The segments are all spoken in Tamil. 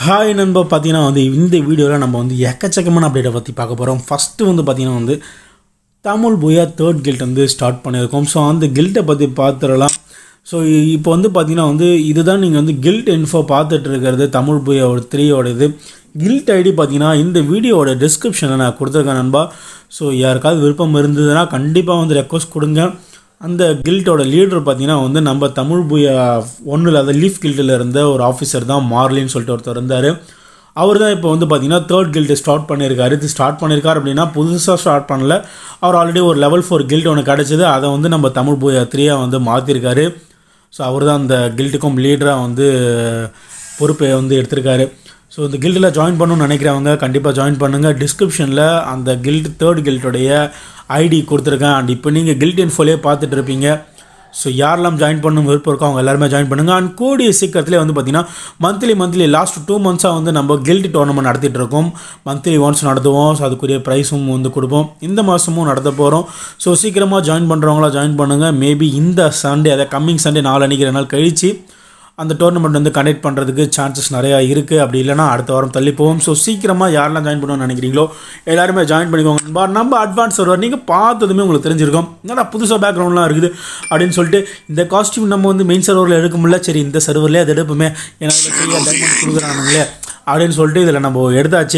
ஹாய் நண்பா பார்த்தீங்கன்னா வந்து இந்த வீடியோவில் நம்ம வந்து எக்கச்சக்கமான அப்டேட்டை பற்றி பார்க்க போகிறோம் ஃபஸ்ட்டு வந்து பார்த்தீங்கன்னா வந்து தமிழ் புயா தேர்ட் கில்ட் வந்து ஸ்டார்ட் பண்ணியிருக்கோம் ஸோ அந்த கில்ட்டை பற்றி பார்த்துடலாம் ஸோ இப்போ வந்து பார்த்தீங்கன்னா வந்து இதுதான் நீங்கள் வந்து கில்ட் இன்ஃபோ பார்த்துட்டு இருக்கிறது தமிழ் புயாவோட த்ரீயோட இது கில்ட் ஐடி பார்த்தீங்கன்னா இந்த வீடியோவோட டிஸ்கிரிப்ஷனில் நான் கொடுத்துருக்கேன் நண்பா ஸோ யாருக்காவது விருப்பம் இருந்ததுன்னா கண்டிப்பாக வந்து ரெக்வஸ்ட் கொடுங்க அந்த கில்ட்டோட லீடர் பார்த்தீங்கன்னா வந்து நம்ம தமிழ் புயா ஒன்றில் அந்த லீஃப் கில்ட்டில் இருந்த ஒரு ஆஃபீஸர் தான் மார்லின்னு சொல்லிட்டு ஒருத்தர் இருந்தார் அவர் தான் இப்போ வந்து பார்த்தீங்கன்னா தேர்ட் கில்ட்டு ஸ்டார்ட் பண்ணியிருக்காரு இது ஸ்டார்ட் பண்ணியிருக்காரு அப்படின்னா புதுசாக ஸ்டார்ட் பண்ணல அவர் ஆல்ரெடி ஒரு லெவல் ஃபோர் கில்ட் ஒன்று கிடச்சிது அதை வந்து நம்ம தமிழ் புயா த்ரீயாக வந்து மாற்றிருக்காரு ஸோ அவர் தான் அந்த கில்ட்டுக்கும் லீடராக வந்து பொறுப்பை வந்து எடுத்திருக்காரு ஸோ இந்த கில்டில் ஜாயின் பண்ணணும்னு நினைக்கிறவங்க கண்டிப்பாக ஜாயின் பண்ணுங்கள் டிஸ்கிரிப்ஷனில் அந்த கில்ட் தேர்ட் கில்ட்டோடைய ஐடி கொடுத்துருக்கேன் அண்ட் இப்போ நீங்கள் கில்ட் இன்ஃபோலே பார்த்துட்டு இருப்பீங்க ஸோ யாரெல்லாம் ஜாயின் பண்ணணும் விருப்பம் இருக்கோ அவங்க எல்லாருமே ஜாயின் பண்ணுங்கள் அண்ட் கூடிய சீக்கிரத்திலே வந்து பார்த்தீங்கன்னா மந்த்லி மந்த்லி லாஸ்ட் டூ மந்த்ஸாக வந்து நம்ம கில்ட் டோர்னமெண்ட் நடத்திட்டு இருக்கோம் மந்த்லி ஒன்ஸ் நடத்துவோம் ஸோ அதுக்குரிய ப்ரைஸும் வந்து கொடுப்போம் இந்த மாதமும் நடத்த போகிறோம் ஸோ சீக்கிரமாக ஜாயின் பண்ணுறவங்களா ஜாயின் பண்ணுங்கள் மேபி இந்த சண்டே அதை கம்மிங் சண்டே நாலு நாள் கழித்து அந்த டோர்னமெண்ட் வந்து கனெக்ட் பண்ணுறதுக்கு சான்சஸ் நிறையா இருக்குது அப்படி இல்லைனா அடுத்த வாரம் தள்ளி போவோம் ஸோ சீக்கிரமாக யாரெல்லாம் ஜாயின் பண்ணணும்னு நினைக்கிறீங்களோ எல்லாருமே ஜாயின் பண்ணிக்கோங்க நண்பா நம்ம அட்வான்ஸ் சர்வர் நீங்கள் பார்த்ததுமே உங்களுக்கு தெரிஞ்சிருக்கும் என்னடா புதுசாக பேக்ரவுண்ட்லாம் இருக்குது அப்படின்னு சொல்லிட்டு இந்த காஸ்டியூம் நம்ம வந்து மெயின் சர்வரில் எடுக்க முடியல சரி இந்த சர்வர்லேயே அது எடுப்போமே ஏன்னா இதில் ஃப்ரீயாக டைமண்ட் கொடுக்குறானுங்களே அப்படின்னு சொல்லிட்டு இதில் நம்ம எடுத்தாச்சு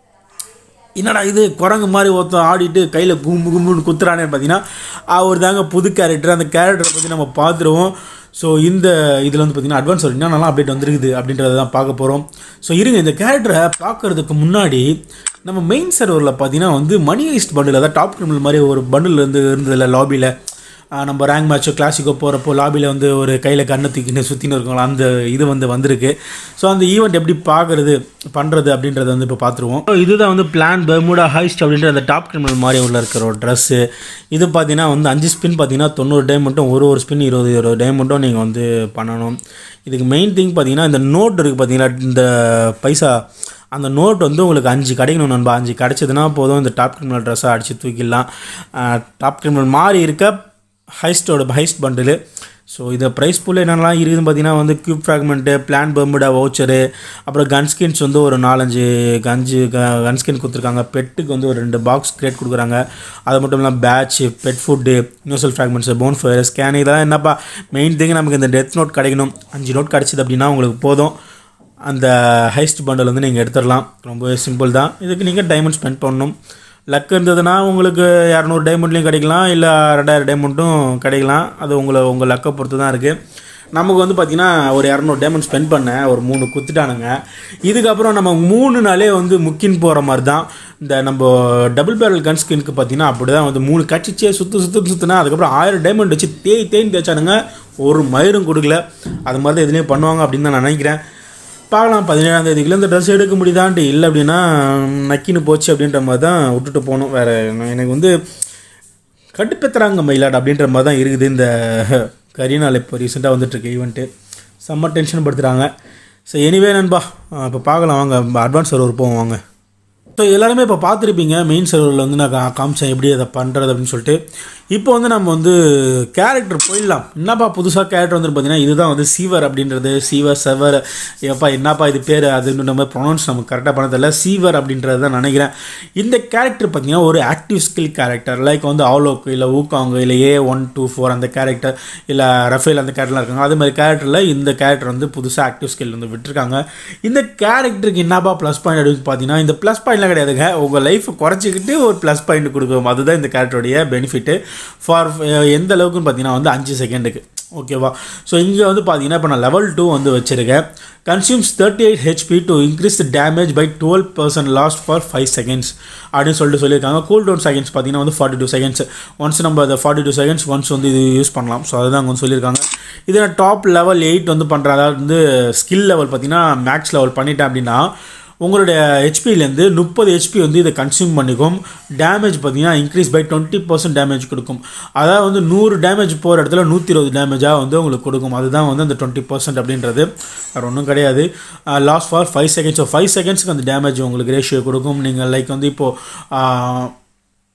என்னடா இது குரங்கு மாதிரி ஒருத்தன் ஆடிட்டு கையில் கும்பு கும்புன்னு குத்துறானே பார்த்தீங்கன்னா அவர் தாங்க புது கேரக்டர் அந்த கேரக்டரை பற்றி நம்ம பார்த்துருவோம் ஸோ இந்த இதில் வந்து பார்த்திங்கன்னா அட்வான்ஸ் என்ன நல்லா அப்டேட் வந்துருக்குது அப்படின்றத தான் பார்க்க போகிறோம் ஸோ இருங்க இந்த கேரக்டரை பார்க்குறதுக்கு முன்னாடி நம்ம மெயின் சர்வரில் பார்த்தீங்கன்னா வந்து மணி ஹைஸ்ட் பண்டில் அதாவது டாப் கிரிமினல் மாதிரி ஒரு பண்டில் இருந்து இருந்ததில்ல லாபியில் நம்ம ரேங்க் மேட்ச்சோ கிளாசிக்கோ போகிறப்போ லாபியில் வந்து ஒரு கையில் கண்ணை தூக்கின்னு சுற்றின்னு இருக்கோங்களா அந்த இது வந்து வந்திருக்கு ஸோ அந்த ஈவெண்ட் எப்படி பார்க்குறது பண்ணுறது அப்படின்றத வந்து இப்போ பார்த்துருவோம் இதுதான் வந்து பிளான் பெர்முடா ஹைஸ்ட் அப்படின்ற அந்த டாப் கிரிமினல் மாதிரி உள்ள இருக்கிற ஒரு ட்ரெஸ்ஸு இது பார்த்தீங்கன்னா வந்து அஞ்சு ஸ்பின் பார்த்தீங்கன்னா தொண்ணூறு டைமண்ட்டும் ஒரு ஒரு ஸ்பின் இருபது இருபது டைமண்ட்டும் நீங்கள் வந்து பண்ணணும் இதுக்கு மெயின் திங் பார்த்தீங்கன்னா இந்த நோட் இருக்குது பார்த்தீங்கன்னா இந்த பைசா அந்த நோட் வந்து உங்களுக்கு அஞ்சு கிடைக்கணும் நண்பா அஞ்சு கிடச்சதுன்னா போதும் இந்த டாப் கிரிமினல் ட்ரெஸ்ஸை அடித்து தூக்கிடலாம் டாப் கிரிமினல் மாதிரி இருக்க ஹைஸ்டோட ஹைஸ்ட் பண்டிலு ஸோ இதை ப்ரைஸ் பூல் என்னென்னலாம் இருக்குதுன்னு பார்த்தீங்கன்னா வந்து cube fragment plan Bermuda voucher அப்புறம் கன் ஸ்கின்ஸ் வந்து ஒரு நாலஞ்சு கஞ்சு கன் ஸ்கின் கொடுத்துருக்காங்க பெட்டுக்கு வந்து ஒரு ரெண்டு பாக்ஸ் கிரேட் கொடுக்குறாங்க அது மட்டும் இல்லாமல் badge pet food universal fragments bonfire scan இதெல்லாம் என்னப்பா மெயின் திங் நமக்கு இந்த டெத் நோட் கிடைக்கணும் அஞ்சு நோட் கிடச்சிது அப்படின்னா உங்களுக்கு போதும் அந்த ஹைஸ்ட் பண்டல் வந்து நீங்கள் எடுத்துடலாம் ரொம்பவே சிம்பிள் தான் இதுக்கு நீங்கள் டைமண்ட் ஸ்பெண்ட் பண்ணணும் லக் இருந்ததுன்னா உங்களுக்கு இரநூறு டைமண்ட்லேயும் கிடைக்கலாம் இல்லை ரெண்டாயிரம் டைமண்ட்டும் கிடைக்கலாம் அது உங்களை உங்கள் லக்கை பொறுத்து தான் இருக்குது நமக்கு வந்து பார்த்திங்கன்னா ஒரு இரநூறு டைமண்ட் ஸ்பெண்ட் பண்ணேன் ஒரு மூணு குத்துட்டானுங்க இதுக்கப்புறம் நம்ம மூணு நாளே வந்து முக்கின் போகிற மாதிரி தான் இந்த நம்ம டபுள் பேரல் கன் ஸ்கின்க்கு பார்த்தீங்கன்னா அப்படி தான் வந்து மூணு கட்சிச்சே சுற்று சுற்று சுற்றுனா அதுக்கப்புறம் ஆயிரம் டைமண்ட் வச்சு தேய் தேய்ன்னு தேய்ச்சானுங்க ஒரு மயிரும் கொடுக்கல அது மாதிரி தான் எதுலேயும் பண்ணுவாங்க அப்படின்னு தான் நான் நினைக்கிறேன் பார்க்கலாம் பதினேழாம் தேதிக்குள்ள இந்த ட்ரெஸ் எடுக்க முடியுதான்ட்டு இல்லை அப்படின்னா நக்கின்னு போச்சு அப்படின்ற மாதிரி தான் விட்டுட்டு போகணும் வேறு எனக்கு வந்து கட்டுப்பெத்துறாங்க மயிலாட் அப்படின்ற மாதிரி தான் இருக்குது இந்த கரிநாள் இப்போ ரீசெண்டாக வந்துட்டுருக்கு ஈவெண்ட்டு செம்ம டென்ஷன் படுத்துகிறாங்க ஸோ எனிவே நண்பா இப்போ பார்க்கலாம் வாங்க அட்வான்ஸ் சர்வர் போவோம் வாங்க ஸோ எல்லாருமே இப்போ பார்த்துருப்பீங்க மெயின் சர்வரில் வந்து நான் காமிச்சேன் எப்படி அதை பண்ணுறது அப்படின்னு சொல்லிட்டு இப்போ வந்து நம்ம வந்து கேரக்டர் போயிடலாம் என்னப்பா புதுசாக கேரக்டர் வந்து பார்த்தீங்கன்னா இதுதான் வந்து சீவர் அப்படின்றது சீவர் செவர் எப்பா என்னப்பா இது பேர் அது நம்ம ப்ரொனவுன்ஸ் நமக்கு கரெக்டாக பண்ண தெரியல சீவர் அப்படின்றது தான் நினைக்கிறேன் இந்த கேரக்டர் பார்த்தீங்கன்னா ஒரு ஆக்டிவ் ஸ்கில் கேரக்டர் லைக் வந்து ஆலோக்கு இல்லை ஊக்காங்க இல்லை ஏ ஒன் டூ ஃபோர் அந்த கேரக்டர் இல்லை ரஃபேல் அந்த கேரக்டர்லாம் இருக்காங்க அதே மாதிரி கேரக்டரில் இந்த கேரக்டர் வந்து புதுசாக ஆக்டிவ் ஸ்கில் வந்து விட்டுருக்காங்க இந்த கேரக்டருக்கு என்னப்பா ப்ளஸ் பாயிண்ட் அப்படின்னு பார்த்தீங்கன்னா இந்த ப்ளஸ் பாயிண்ட்லாம் கிடையாதுங்க உங்கள் லைஃப்பை குறைச்சிக்கிட்டு ஒரு ப்ளஸ் பாயிண்ட் கொடுக்கும் அதுதான் இந்த கேரக்டருடைய பெனிஃபிட்டு ஃபார் எந்த அளவுக்குன்னு பார்த்தீங்கன்னா வந்து அஞ்சு செகண்டுக்கு ஓகேவா ஸோ இங்கே வந்து பார்த்தீங்கன்னா இப்போ நான் லெவல் டூ வந்து வச்சுருக்கேன் consumes thirty eight HP to increase the damage by twelve percent last for five seconds அப்படின்னு சொல்லிட்டு சொல்லியிருக்காங்க கூல் டவுன் செகண்ட்ஸ் பார்த்தீங்கன்னா வந்து ஃபார்ட்டி டூ செகண்ட்ஸ் ஒன்ஸ் நம்ம அதை ஃபார்ட்டி டூ செகண்ட்ஸ் ஒன்ஸ் வந்து இது யூஸ் பண்ணலாம் ஸோ அதுதான் அங்கே வந்து சொல்லியிருக்காங்க இதை நான் டாப் லெவல் எயிட் வந்து பண்ணுறேன் அதாவது வந்து ஸ்கில் லெவல் பார்த்தீங்கன்னா மேக்ஸ் லெவல் பண்ணிட்டேன் அப்படின்னா உங்களுடைய ஹெச்பிலேருந்து முப்பது ஹெச்பி வந்து இதை கன்சியூம் பண்ணிக்கும் டேமேஜ் பார்த்தீங்கன்னா increase by twenty percent damage கொடுக்கும் அதாவது வந்து நூறு டேமேஜ் போகிற இடத்துல நூற்றி இருபது டேமேஜாக வந்து உங்களுக்கு கொடுக்கும் அதுதான் வந்து அந்த டுவெண்ட்டி பர்சன்ட் அப்படின்றது வேறு ஒன்றும் கிடையாது last for five seconds so five செகண்ட்ஸ்க்கு அந்த டேமேஜ் உங்களுக்கு ரேஷியோ கொடுக்கும் நீங்கள் லைக் வந்து இப்போது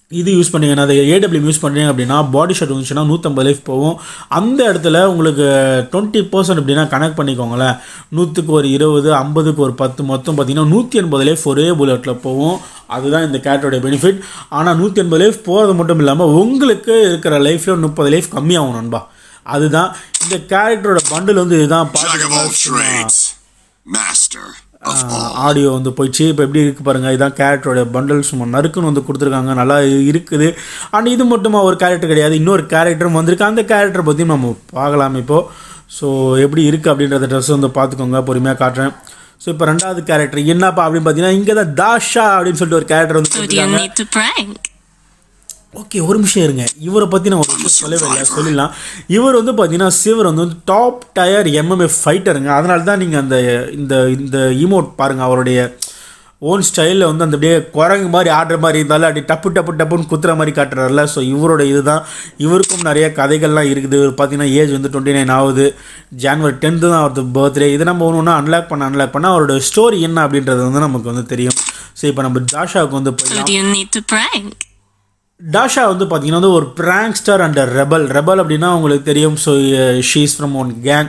இது யூஸ் பண்ணீங்கன்னா அந்த ஏடபிள்யூ யூஸ் பண்ணுறீங்க அப்படின்னா பாடி ஷாட் வந்துச்சுன்னா நூற்றம்பது லைஃப் போகும் அந்த இடத்துல உங்களுக்கு டுவெண்ட்டி பர்சன்ட் அப்படின்னா கனெக்ட் பண்ணிக்கோங்களேன் நூற்றுக்கு ஒரு இருபது ஐம்பதுக்கு ஒரு பத்து மொத்தம் பார்த்தீங்கன்னா நூற்றி எண்பது லைஃப் ஒரே புல்லட்டில் போகும் அதுதான் இந்த கேரட்டோட பெனிஃபிட் ஆனால் நூற்றி எண்பது லைஃப் போகிறது மட்டும் இல்லாமல் உங்களுக்கு இருக்கிற லைஃப்பில் முப்பது லைஃப் கம்மியாகும் நண்பா அதுதான் இந்த கேரக்டரோட பண்டில் வந்து இதுதான் Jack of all பார்த்து trades, master of all. Audio வந்து போயிடுச்சு இப்போ எப்படி இருக்குது பாருங்கள் இதான் கேரக்டரோட பண்டல் சும்மா நறுக்குன்னு வந்து கொடுத்துருக்காங்க நல்லா இருக்குது அண்ட் இது மட்டுமா ஒரு கேரக்டர் கிடையாது இன்னொரு கேரக்டரும் வந்திருக்கு அந்த கேரக்டர் பற்றியும் நம்ம பார்க்கலாம் இப்போது ஸோ எப்படி இருக்குது அப்படின்றத ட்ரெஸ் வந்து பார்த்துக்கோங்க பொறுமையாக காட்டுறேன் ஸோ இப்போ ரெண்டாவது கேரக்டர் என்னப்பா அப்படின்னு பார்த்தீங்கன்னா இங்கே தான் தாஷா அப்படின்னு சொல்லிட்டு ஒரு கேரக்டர் வந்து Who do you கொடுத்துருக்காங்க need to prank? ஓகே ஒரு நிமிஷம் இருங்க இவரை பற்றி நான் ஒரு விஷயம் சொல்லவே இல்லை சொல்லிடலாம் இவர் வந்து பார்த்தீங்கன்னா சிவர் வந்து டாப் டயர் எம்எம்ஏ ஃபைட்டருங்க அதனால தான் நீங்கள் அந்த இந்த இந்த இமோட் பாருங்கள் அவருடைய ஓன் ஸ்டைலில் வந்து அந்த அப்படியே குரங்கு மாதிரி ஆடுற மாதிரி இருந்தாலும் அப்படி டப்பு டப்பு டப்புன்னு குத்துற மாதிரி காட்டுறாருல ஸோ இவரோட இதுதான் இவருக்கும் நிறைய கதைகள்லாம் இருக்குது இவர் பார்த்தீங்கன்னா ஏஜ் வந்து டுவெண்ட்டி நைன் ஆகுது ஜான்வரி டென்த்து தான் அவரது பர்த்டே இதை நம்ம ஒன்று ஒன்று அன்லாக் பண்ண அன்லாக் பண்ண அவரோட ஸ்டோரி என்ன அப்படின்றது வந்து நமக்கு வந்து தெரியும் ஸோ இப்போ நம்ம ஜாஷாவுக்கு வந்து Who போயிடலாம் do you need to prank? Dasha வந்து பார்த்தீங்கன்னா வந்து ஒரு பிராங்க்ஸ்டர் அண்ட் ரெபல் ரெபல் அப்படின்னா உங்களுக்கு தெரியும் so she's from one gang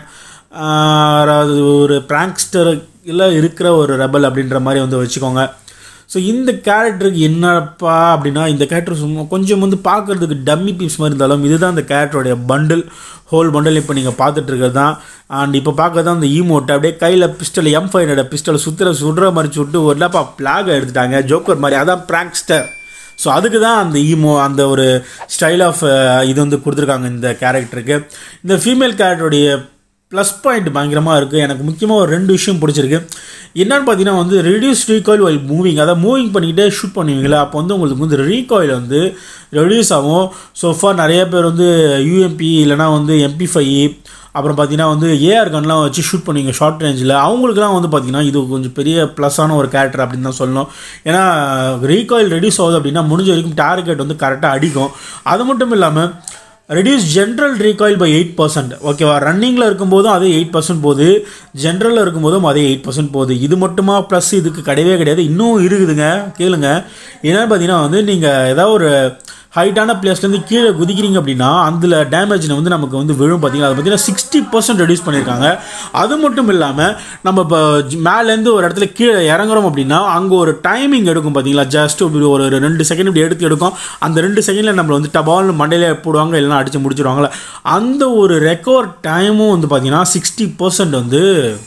அதாவது ஒரு பிராங்க்ஸ்டர் இல்லை இருக்கிற ஒரு ரெபல் அப்படின்ற மாதிரி வந்து வச்சுக்கோங்க ஸோ இந்த கேரக்டருக்கு என்னப்பா அப்படின்னா இந்த கேரக்டர் சும்மா கொஞ்சம் வந்து பார்க்குறதுக்கு டம்மி பீஸ் மாதிரி இருந்தாலும் இதுதான் அந்த கேரக்டருடைய பண்டில் ஹோல் பண்டில் இப்போ நீங்கள் பார்த்துட்டு இருக்கிறது தான் அண்ட் இப்போ பார்க்கறது தான் அந்த ஈமோட்டை அப்படியே கையில் பிஸ்டல் எம் ஃபைவ் பிஸ்டல் சுற்றுற சுடுற மாதிரி சுட்டு ஒரு இல்லப்பா பிளாக் எடுத்துட்டாங்க ஜோக்கர் மாதிரி அதான் பிராங்க்ஸ்டர் ஸோ அதுக்கு தான் அந்த ஈமோ அந்த ஒரு ஸ்டைல் ஆஃப் இது வந்து கொடுத்துருக்காங்க இந்த கேரக்டருக்கு இந்த ஃபீமேல் கேரக்டருடைய ப்ளஸ் பாயிண்ட் பயங்கரமாக இருக்குது எனக்கு முக்கியமாக ஒரு ரெண்டு விஷயம் பிடிச்சிருக்கு என்னன்னு பார்த்தீங்கன்னா வந்து ரெடியூஸ் ரீகாயில் வைல் மூவிங் அதாவது மூவிங் பண்ணிக்கிட்டே ஷூட் பண்ணுவீங்களா அப்போ வந்து உங்களுக்கு வந்து ரீகாயில் வந்து ரெடியூஸ் ஆகும் ஸோஃபா நிறைய பேர் வந்து யூஎம்பி இல்லைனா வந்து எம்பி ஃபைவ் அப்புறம் பார்த்தீங்கன்னா வந்து ஏஆர் கன்லாம் வச்சு ஷூட் பண்ணுவீங்க ஷார்ட் ரேஞ்சில் அவங்களுக்குலாம் வந்து பார்த்தீங்கன்னா இது கொஞ்சம் பெரிய ப்ளஸ்ஸான ஒரு கேரக்டர் அப்படின்னு தான் சொல்லணும் ஏன்னா ரீகாயில் ரெடியூஸ் ஆகுது அப்படின்னா முடிஞ்ச வரைக்கும் டார்கெட் வந்து கரெக்டாக அடிக்கும் அது மட்டும் இல்லாமல் reduce general recoil by eight percent ஓகேவா ரன்னிங்கில் இருக்கும்போதும் அதே எயிட் பர்சன்ட் போகுது ஜென்ரலில் இருக்கும்போதும் அதே எயிட் பர்சன்ட் போகுது இது மட்டுமா ப்ளஸ் இதுக்கு கிடையவே கிடையாது இன்னும் இருக்குதுங்க கேளுங்க என்னன்னு பார்த்தீங்கன்னா வந்து நீங்கள் ஏதாவது ஒரு ஹைட்டான பிளேஸ்லேருந்து கீழே குதிக்கிறீங்க அப்படின்னா அதில் டேமேஜ் வந்து நமக்கு வந்து விழும் பார்த்தீங்கன்னா அது பார்த்தீங்கன்னா சிக்ஸ்டி பர்சன்ட் ரெடியூஸ் பண்ணியிருக்காங்க அது மட்டும் இல்லாமல் நம்ம இப்போ மேலேருந்து ஒரு இடத்துல கீழே இறங்குறோம் அப்படின்னா அங்கே ஒரு டைமிங் எடுக்கும் பார்த்தீங்களா ஜஸ்ட் இப்படி ஒரு ரெண்டு செகண்ட் இப்படி எடுத்து எடுக்கும் அந்த ரெண்டு செகண்டில் நம்மளை வந்து டபால்னு மண்டையில போடுவாங்க இல்லைன்னா அடித்து முடிச்சிருவாங்களே அந்த ஒரு ரெக்கார்ட் டைமும் வந்து பார்த்தீங்கன்னா சிக்ஸ்டி பர்சன்ட் வந்து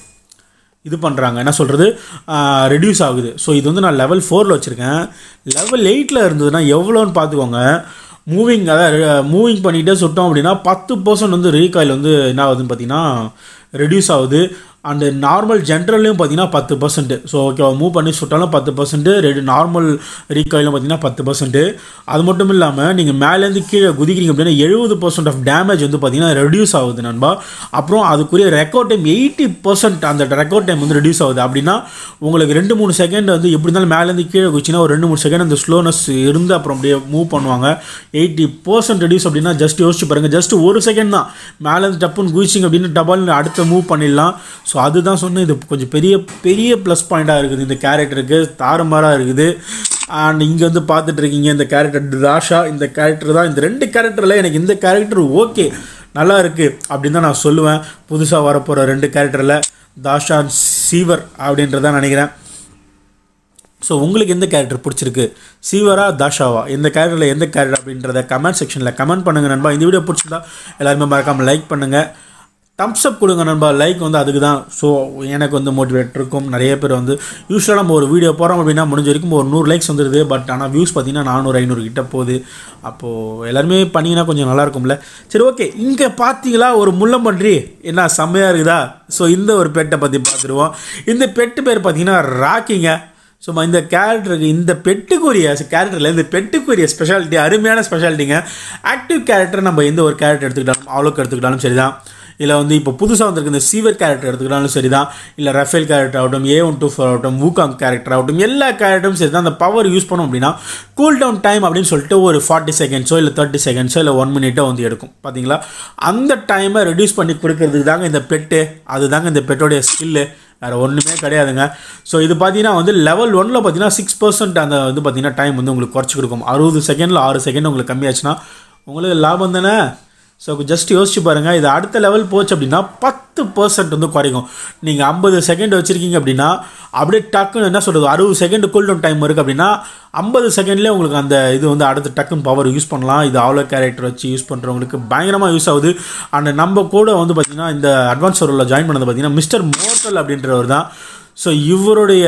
இது பண்ணுறாங்க என்ன சொல்கிறது ரெடியூஸ் ஆகுது ஸோ இது வந்து நான் லெவல் ஃபோரில் வச்சுருக்கேன் லெவல் எயிட்டில் இருந்ததுன்னா எவ்வளோன்னு பார்த்துக்கோங்க மூவிங் அதாவது மூவிங் பண்ணிகிட்டே சுட்டோம் அப்படின்னா பத்து பர்சன்ட் வந்து ரீகாயில் வந்து என்ன ஆகுதுன்னு பார்த்தீங்கன்னா ரெடியூஸ் ஆகுது அண்டு நார்மல் ஜென்ரல்லையும் பார்த்தீங்கன்னா பத்து பர்சன்ட் ஸோ ஓகேவா மூவ் பண்ணி சுட்டாலும் பத்து பர்சன்ட் ரெடி நார்மல் ரீகாயிலும் பார்த்தீங்கன்னா பத்து பர்சன்ட் அது மட்டும் இல்லாமல் நீங்கள் மேலேருந்து கீழே குதிக்கிறீங்க அப்படின்னா எழுபது பர்சன்ட் ஆஃப் டேமேஜ் வந்து பார்த்தீங்கன்னா ரெடியூஸ் ஆகுது நண்பா அப்புறம் அதுக்குரிய ரெக்கார்ட் டைம் எயிட்டி பர்சன்ட் அந்த ரெக்கார்ட் டைம் வந்து ரெடியூஸ் ஆகுது அப்படின்னா உங்களுக்கு ரெண்டு மூணு செகண்ட் வந்து எப்படி இருந்தாலும் மேலேருந்து கீழே குச்சின்னா ஒரு ரெண்டு மூணு செகண்ட் அந்த ஸ்லோனஸ் இருந்து அப்புறம் அப்படியே மூவ் பண்ணுவாங்க எயிட்டி பர்சன்ட் ரெடியூஸ் அப்படின்னா ஜஸ்ட் யோசிச்சு பாருங்கள் ஜஸ்ட் ஒரு செகண்ட் தான் மேலேருந்து டப்புன்னு குதிச்சிங்க அப்படின்னு டபால்னு அடுத்த மூவ் பண்ணிடலாம் ஸோ அதுதான் சொன்னேன் இது கொஞ்சம் பெரிய பெரிய ப்ளஸ் பாயிண்ட்டாக இருக்குது இந்த கேரக்டருக்கு தாறுமாறாக இருக்குது அண்ட் இங்கே வந்து பார்த்துட்டு இருக்கீங்க இந்த கேரக்டர் ராஷா இந்த கேரக்டர் தான் இந்த ரெண்டு கேரக்டரில் எனக்கு இந்த கேரக்டர் ஓகே நல்லா இருக்குது அப்படின்னு தான் நான் சொல்லுவேன் புதுசாக வரப்போகிற ரெண்டு கேரக்டரில் தாஷா சீவர் அப்படின்றதான் நினைக்கிறேன் ஸோ உங்களுக்கு எந்த கேரக்டர் பிடிச்சிருக்கு சீவரா தாஷாவா எந்த கேரக்டரில் எந்த கேரக்டர் அப்படின்றத கமெண்ட் செக்ஷனில் கமெண்ட் பண்ணுங்கள் நண்பா இந்த வீடியோ பிடிச்சிருந்தா எல்லாருமே மறக்காமல் லைக் பண்ணுங்கள் தம்ஸ் அப் கொடுங்க நண்பா லைக் வந்து அதுக்கு தான் ஸோ எனக்கு வந்து மோட்டிவேட் இருக்கும் நிறைய பேர் வந்து யூஸ்வலாக நம்ம ஒரு வீடியோ போகிறோம் அப்படின்னா முடிஞ்ச வரைக்கும் ஒரு நூறு லைக்ஸ் வந்துடுது பட் ஆனால் வியூஸ் பார்த்தீங்கன்னா நானூறு ஐநூறு கிட்ட போகுது அப்போது எல்லாருமே பண்ணிங்கன்னா கொஞ்சம் நல்லா இருக்கும்ல சரி ஓகே இங்கே பார்த்தீங்களா ஒரு முள்ளம்பன்றி என்ன செம்மையாக இருக்குதா ஸோ இந்த ஒரு பெட்டை பற்றி பார்த்துருவோம் இந்த பெட்டு பேர் பார்த்தீங்கன்னா ராக்கிங்க சும்மா இந்த கேரக்டருக்கு இந்த பெட்டுக்குரிய கேரக்டரில் இந்த பெட்டுக்குரிய ஸ்பெஷாலிட்டி அருமையான ஸ்பெஷாலிட்டிங்க ஆக்டிவ் கேரக்டர் நம்ம எந்த ஒரு கேரக்டர் எடுத்துக்கிட்டாலும் அவ்வளோக்கு எடுத்துக்கிட்டாலும் சரிதான் இல்லை வந்து இப்போ புதுசாக வந்திருக்க இந்த சீவர் கேரக்டர் எடுத்துக்கிட்டாலும் சரி தான் இல்லை ரஃபேல் கேரக்டர் ஆகட்டும் ஏ ஒன் டூ ஃபோர் ஆகட்டும் வூகாங் கேரக்டர் ஆகட்டும் எல்லா கேரக்டரும் சரி தான் அந்த பவர் யூஸ் பண்ணோம் அப்படின்னா கூல் டவுன் டைம் அப்படின்னு சொல்லிட்டு ஒரு ஃபார்ட்டி செகண்ட்ஸோ இல்லை தேர்ட்டி செகண்ட்ஸோ இல்லை ஒன் மினிட்டோ வந்து எடுக்கும் பார்த்தீங்களா அந்த டைமை ரெடியூஸ் பண்ணி கொடுக்கறதுக்கு தாங்க இந்த பெட்டு அதுதாங்க இந்த பெட்டோடைய ஸ்கில்லு வேறு ஒன்றுமே கிடையாதுங்க ஸோ இது பார்த்தீங்கன்னா வந்து லெவல் ஒன்னில் பார்த்தீங்கன்னா சிக்ஸ் பர்சன்ட் அந்த இது பார்த்தீங்கன்னா டைம் வந்து உங்களுக்கு குறைச்சி கொடுக்கும் அறுபது செகண்டில் ஆறு செகண்ட் உங்களுக்கு கம்மியாச்சுன்னா உங்களுக்கு லாபம் தானே ஸோ ஜஸ்ட் யோசிச்சு பாருங்கள் இது அடுத்த லெவல் போச்சு அப்படின்னா பத்து பர்சன்ட் வந்து குறைக்கும் நீங்கள் ஐம்பது செகண்ட் வச்சுருக்கீங்க அப்படின்னா அப்படியே டக்குன்னு என்ன சொல்கிறது அறுபது செகண்ட் கூல் டவுன் டைம் இருக்குது அப்படின்னா ஐம்பது செகண்ட்லேயே உங்களுக்கு அந்த இது வந்து அடுத்த டக்குன்னு பவர் யூஸ் பண்ணலாம் இது அவ்வளோ கேரக்டர் வச்சு யூஸ் பண்ணுறவங்களுக்கு பயங்கரமாக யூஸ் ஆகுது அண்ட் நம்ம கூட வந்து பார்த்திங்கன்னா இந்த அட்வான்ஸ் ரோலில் ஜாயின் பண்ணது பார்த்திங்கன்னா மிஸ்டர் மோட்டல் அப்படின்றவர் தான் ஸோ இவருடைய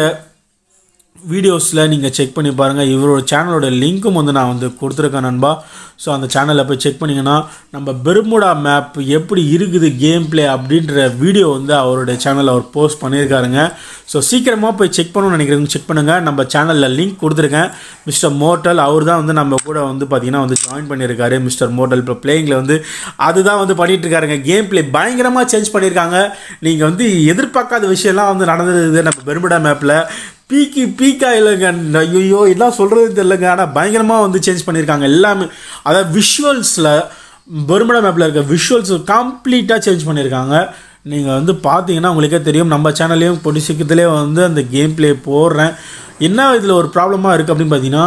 வீடியோஸில் நீங்கள் செக் பண்ணி பாருங்கள் இவரோட சேனலோட லிங்க்கும் வந்து நான் வந்து கொடுத்துருக்கேன் நண்பா ஸோ அந்த சேனலில் போய் செக் பண்ணிங்கன்னா நம்ம பெர்முடா மேப் எப்படி இருக்குது கேம் ப்ளே அப்படின்ற வீடியோ வந்து அவருடைய சேனலில் அவர் போஸ்ட் பண்ணியிருக்காருங்க ஸோ சீக்கிரமாக போய் செக் பண்ணணும்னு நினைக்கிறவங்க செக் பண்ணுங்கள் நம்ம சேனலில் லிங்க் கொடுத்துருக்கேன் மிஸ்டர் மோட்டல் அவர் தான் வந்து நம்ம கூட வந்து பார்த்திங்கன்னா வந்து ஜாயின் பண்ணியிருக்காரு மிஸ்டர் மோட்டல் இப்போ பிளேயிங்கில் வந்து அதுதான் வந்து பண்ணிட்டு இருக்காருங்க கேம் ப்ளே பயங்கரமாக சேஞ்ச் பண்ணியிருக்காங்க நீங்கள் வந்து எதிர்பார்க்காத விஷயம்லாம் வந்து நடந்தது நம்ம பெர்முடா மேப்பில் பீக்கி பீக்கா இல்லைங்க ஐயோ எல்லாம் சொல்கிறது தெரியலங்க ஆனால் பயங்கரமாக வந்து சேஞ்ச் பண்ணியிருக்காங்க எல்லாமே அதாவது விஷுவல்ஸில் பெருமடா மேப்பில் இருக்க விஷுவல்ஸ் கம்ப்ளீட்டாக சேஞ்ச் பண்ணியிருக்காங்க நீங்கள் வந்து பார்த்தீங்கன்னா உங்களுக்கே தெரியும் நம்ம சேனல்லையும் பொடி சீக்கிரத்துலேயே வந்து அந்த கேம் ப்ளே போடுறேன் என்ன இதில் ஒரு ப்ராப்ளமாக இருக்குது அப்படின்னு பார்த்தீங்கன்னா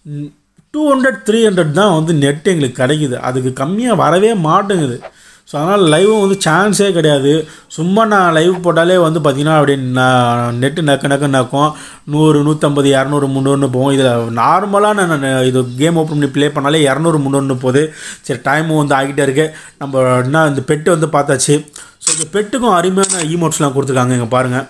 டூ ஹண்ட்ரட் த்ரீ ஹண்ட்ரட் தான் வந்து நெட் எங்களுக்கு கிடைக்குது அதுக்கு கம்மியாக வரவே மாட்டேங்குது ஸோ அதனால் லைவும் வந்து சான்ஸே கிடையாது சும்மா நான் லைவ் போட்டாலே வந்து பார்த்தீங்கன்னா அப்படி நான் நெட்டு நக்க நக்க நக்கும் நூறு நூற்றம்பது இரநூறு முந்நூறுனு போகும் இதில் நார்மலாக நான் இது கேம் ஓப்பன் பண்ணி ப்ளே பண்ணாலே இரநூறு முந்நூறுனு போகுது சரி டைமும் வந்து ஆகிட்டே இருக்கு நம்ம என்ன இந்த பெட்டு வந்து பார்த்தாச்சு ஸோ இந்த பெட்டுக்கும் அருமையான ஈமோட்ஸ்லாம் கொடுத்துருக்காங்க இங்கே பாருங்கள்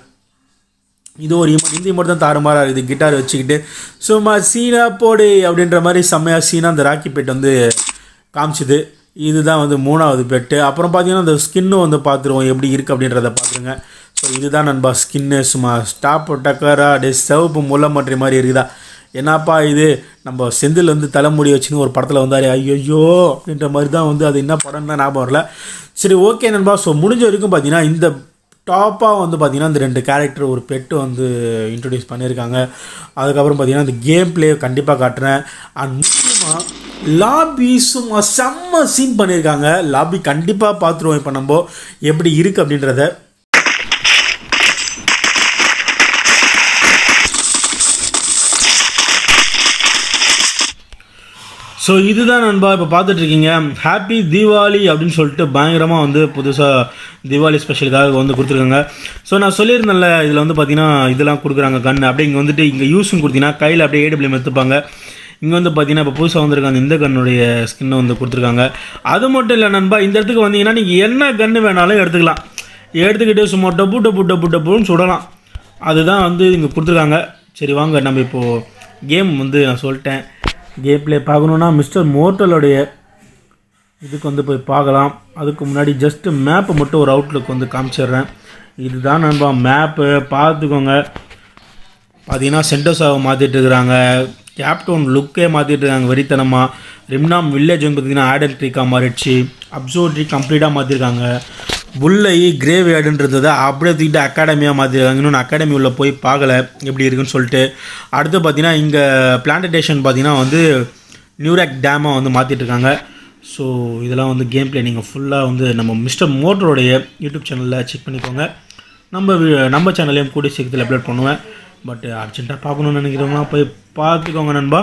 இது ஒரு இமோட் இந்த இமோட் தான் தாறுமாறாக இருக்குது கிட்டார் வச்சுக்கிட்டு சும்மா சீனா போடு அப்படின்ற மாதிரி செம்மையாக சீனா அந்த ராக்கி பெட் வந்து காமிச்சுது இதுதான் வந்து மூணாவது பெட்டு அப்புறம் பார்த்தீங்கன்னா அந்த ஸ்கின்னும் வந்து பார்த்துருவோம் எப்படி இருக்குது அப்படின்றத பார்த்துருங்க ஸோ இதுதான் நண்பா ஸ்கின்னு சும்மா ஸ்டாப் டக்கரா அப்படியே சிவப்பு முல்லை மற்ற மாதிரி இருக்குதா என்னப்பா இது நம்ம செந்தில் வந்து தலைமுடி வச்சுன்னு ஒரு படத்தில் வந்தார் ஐயோ அப்படின்ற மாதிரி தான் வந்து அது என்ன படம்னு தான் ஞாபகம் வரல சரி ஓகே நண்பா ஸோ முடிஞ்ச வரைக்கும் பார்த்தீங்கன்னா இந்த டாப்பாக வந்து பார்த்திங்கன்னா இந்த ரெண்டு கேரக்டர் ஒரு பெட்டு வந்து இன்ட்ரடியூஸ் பண்ணியிருக்காங்க அதுக்கப்புறம் பார்த்திங்கன்னா இந்த கேம் ப்ளே கண்டிப்பாக காட்டுறேன் அண்ட் முக்கியமாக லாபி சும்மா செம்ம சீன் பண்ணியிருக்காங்க லாபி கண்டிப்பாக பார்த்துருவோம் இப்போ நம்ம எப்படி இருக்குது அப்படின்றத ஸோ இதுதான் நண்பா இப்போ பார்த்துட்டு இருக்கீங்க ஹாப்பி தீபாவளி அப்படின்னு சொல்லிட்டு பயங்கரமாக வந்து புதுசாக தீபாவளி ஸ்பெஷலுக்காக வந்து கொடுத்துருக்காங்க ஸோ நான் சொல்லியிருந்தேன்ல இதில் வந்து பார்த்தீங்கன்னா இதெல்லாம் கொடுக்குறாங்க கன் அப்படியே இங்கே வந்துட்டு இங்கே யூஸும் கொடுத்தீங்கன்னா கையில் அப்படியே ஏடபிள்யூம் எடுத்துப்பாங்க இங்கே வந்து பார்த்தீங்கன்னா இப்போ புதுசாக வந்திருக்க அந்த இந்த கன்னுடைய ஸ்கின்னை வந்து கொடுத்துருக்காங்க அது மட்டும் இல்லை நண்பா இந்த இடத்துக்கு வந்தீங்கன்னா நீங்கள் என்ன கன்று வேணாலும் எடுத்துக்கலாம் எடுத்துக்கிட்டு சும்மா டப்பு டப்பு டப்பு டப்புன்னு சுடலாம் அதுதான் வந்து இங்கே கொடுத்துருக்காங்க சரி வாங்க நம்ம இப்போது கேம் வந்து நான் சொல்லிட்டேன் கேம் ப்ளே பார்க்கணுன்னா மிஸ்டர் மோட்டலுடைய இதுக்கு வந்து போய் பார்க்கலாம் அதுக்கு முன்னாடி ஜஸ்ட்டு மேப்பை மட்டும் ஒரு அவுட்லுக் வந்து காமிச்சிடுறேன் இதுதான் நண்பா மேப்பு பார்த்துக்கோங்க பார்த்தீங்கன்னா சென்டோஸாவை மாற்றிட்டு இருக்கிறாங்க கேப்டவுன் லுக்கே மாற்றிட்டு இருக்காங்க வெறித்தனமாக ரிம்னாம் வில்லேஜ் வந்து பார்த்திங்கன்னா ஆடன் ட்ரீக்காக மாறிடுச்சு அப்சோட்ரி கம்ப்ளீட்டாக மாற்றிருக்காங்க புல்லை கிரேவ் யார்டுன்றதை அப்படியே தூக்கிட்டு அகாடமியாக மாற்றிருக்காங்க இன்னொன்று அகாடமி உள்ள போய் பார்க்கல எப்படி இருக்குன்னு சொல்லிட்டு அடுத்து பார்த்தீங்கன்னா இங்கே பிளான்டேஷன் பார்த்தீங்கன்னா வந்து நியூராக் டேமாக வந்து மாற்றிட்டு இருக்காங்க ஸோ இதெல்லாம் வந்து கேம் ப்ளே நீங்கள் ஃபுல்லாக வந்து நம்ம மிஸ்டர் மோட்டரோடைய யூடியூப் சேனலில் செக் பண்ணிக்கோங்க நம்ம வி- நம்ம சேனல்லையும் கூடிய சீக்கிரத்தில் அப்லோட் பண்ணுவேன் பட் அர்ஜென்ட்டாக பார்க்கணுன்னு நினைக்கிறவங்க போய் பார்த்துக்கோங்க நண்பா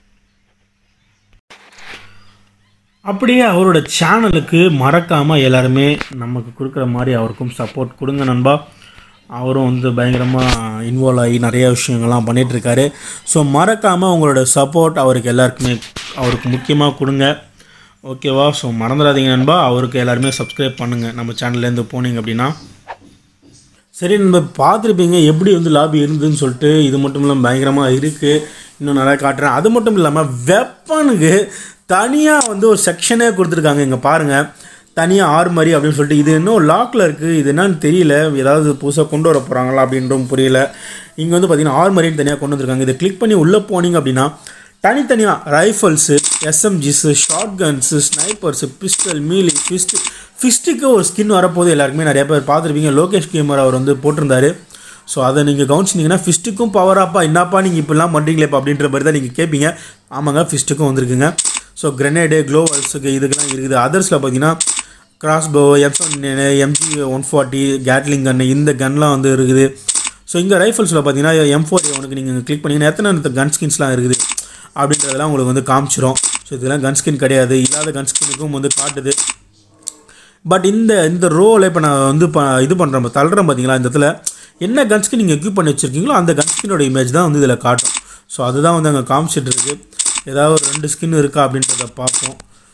அப்படியே அவரோட சேனலுக்கு மறக்காமல் எல்லாருமே நமக்கு கொடுக்குற மாதிரி அவருக்கும் சப்போர்ட் கொடுங்க நண்பா அவரும் வந்து பயங்கரமாக இன்வால்வ் ஆகி நிறைய விஷயங்கள்லாம் பண்ணிகிட்ருக்காரு ஸோ மறக்காமல் உங்களோட சப்போர்ட் அவருக்கு எல்லாருக்குமே அவருக்கு முக்கியமாக கொடுங்க ஓகேவா ஸோ மறந்துடாதீங்க நண்பா அவருக்கு எல்லாருமே சப்ஸ்கிரைப் பண்ணுங்கள் நம்ம சேனல்லேருந்து போனீங்க அப்படின்னா சரி நம்ம பார்த்துருப்பீங்க எப்படி வந்து லாபி இருந்ததுன்னு சொல்லிட்டு இது மட்டும் இல்லாமல் பயங்கரமாக இருக்குது இன்னும் நல்லா காட்டுறேன் அது மட்டும் இல்லாமல் வெப்பனுக்கு தனியாக வந்து ஒரு செக்ஷனே கொடுத்துருக்காங்க இங்கே பாருங்கள் தனியாக ஆர்மரி அப்படின்னு சொல்லிட்டு இது இன்னும் லாக்கில் இருக்குது இது என்னன்னு தெரியல ஏதாவது புதுசாக கொண்டு வர போகிறாங்களா அப்படின்றும் புரியல இங்கே வந்து பார்த்தீங்கன்னா ஆர்மரின்னு தனியாக கொண்டு வந்திருக்காங்க இதை கிளிக் பண்ணி உள்ளே போனீங்க அப்படின்னா தனித்தனியாக rifles SMGs shotguns snipers pistol melee fist ஃபிஸ்ட்டுக்கு ஒரு ஸ்கின் வரப்போது எல்லாருக்குமே நிறைய பேர் பார்த்துருப்பீங்க லோகேஷ் கேமர் அவர் வந்து போட்டிருந்தாரு ஸோ அதை நீங்கள் கவனிச்சிங்கன்னா ஃபிஸ்ட்டுக்கும் பவர் ஆப்பா என்னப்பா நீங்கள் இப்படிலாம் பண்ணுறீங்களேப்பா அப்படின்ற மாதிரி தான் நீங்கள் கேட்பீங்க ஆமாங்க ஃபிஸ்ட்டுக்கும் வந்திருக்குங்க ஸோ கிரனேடு க்ளோவல்ஸுக்கு இதுக்கெல்லாம் இருக்குது அதர்ஸில் பார்த்தீங்கன்னா crossbow M MG one forty Gatling gun இந்த கன்லாம் வந்து இருக்குது ஸோ இங்கே ரைஃபிள்ஸில் பார்த்தீங்கன்னா எம் ஃபோர் உனக்கு நீங்கள் கிளிக் பண்ணிங்கன்னா எத்தனை கன் ஸ்கின்ஸ்லாம் இருக்குது அப்படின்றதெல்லாம் உங்களுக்கு வந்து காமிச்சிரும் ஸோ இதெல்லாம் கன் ஸ்கின் கிடையாது இல்லாத கன் ஸ்கின்னுக்கும் வந்து காட்டுது பட் இந்த இந்த ரோவில் இப்போ நான் வந்து ப இது பண்ணுறேன் தள்ளுறேன் பார்த்தீங்களா இந்த இடத்துல என்ன கன்ஸ்கின் நீங்கள் எக்யூப் பண்ணி வச்சுருக்கீங்களோ அந்த கன்ஸ்கினோட இமேஜ் தான் வந்து இதில் காட்டும் ஸோ அதுதான் வந்து அங்கே காமிச்சிட்டு இருக்கு ஏதாவது ஒரு ரெண்டு ஸ்கின் இருக்கா அப்படின்றத பார்ப்போம்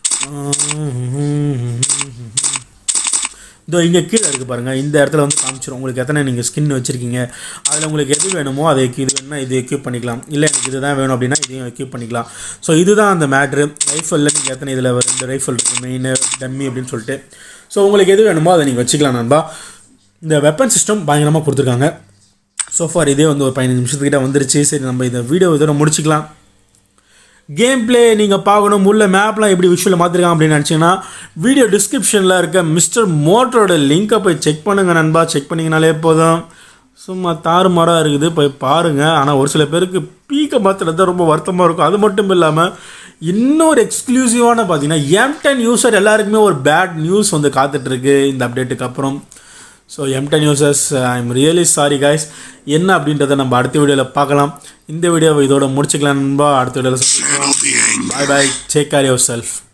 இதோ இங்கே கீழே இருக்குது பாருங்கள் இந்த இடத்துல வந்து காமிச்சிரும் உங்களுக்கு எத்தனை நீங்கள் ஸ்கின் வச்சுருக்கீங்க அதில் உங்களுக்கு எது வேணுமோ அதை இது வேணும்னா இது எக்யூப் பண்ணிக்கலாம் இல்லை எனக்கு இது தான் வேணும் அப்படின்னா இதையும் எக்யூப் பண்ணிக்கலாம் ஸோ இதுதான் அந்த மேட்ரு ரைஃபலில் நீங்கள் எத்தனை இதில் ரெண்டு ரைஃபிள் இருக்குது மெயின் டம்மி அப்படின்னு சொல்லிட்டு ஸோ உங்களுக்கு எது வேணுமோ அதை நீங்கள் வச்சுக்கலாம் நண்பா இந்த வெப்பன் சிஸ்டம் பயங்கரமாக கொடுத்துருக்காங்க ஸோ ஃபார் இதே வந்து ஒரு பதினஞ்சு நிமிஷத்துக்கிட்ட வந்துருச்சு சரி நம்ம இந்த வீடியோ இதோட முடிச்சுக்கலாம் கேம் பிளே நீங்கள் பார்க்கணும் உள்ள மேப்லாம் எப்படி விஷுவலில் மாற்றிருக்காங்க அப்படின்னு நினச்சிங்கன்னா வீடியோ டிஸ்கிரிப்ஷனில் இருக்க மிஸ்டர் மோட்டரோட லிங்க்கை போய் செக் பண்ணுங்கள் நண்பா செக் பண்ணிங்கனாலே போதும் சும்மா தாறுமாறாக இருக்குது போய் பாருங்கள் ஆனால் ஒரு சில பேருக்கு பீக்கை மாற்றுறது தான் ரொம்ப வருத்தமாக இருக்கும் அது மட்டும் இல்லாமல் இன்னொரு எக்ஸ்க்ளூசிவான பார்த்தீங்கன்னா எம் டென் யூசர் எல்லாருக்குமே ஒரு பேட் நியூஸ் வந்து காத்துட்ருக்கு இந்த அப்டேட்டுக்கு அப்புறம் so M ten users I am really sorry guys என்ன அப்படின்றத நம்ம அடுத்த வீடியோவில் பார்க்கலாம் இந்த வீடியோவை இதோட முடிச்சுக்கலாம் நண்பா அடுத்த வீடியோவில் Channel the anger. Bye bye take care your self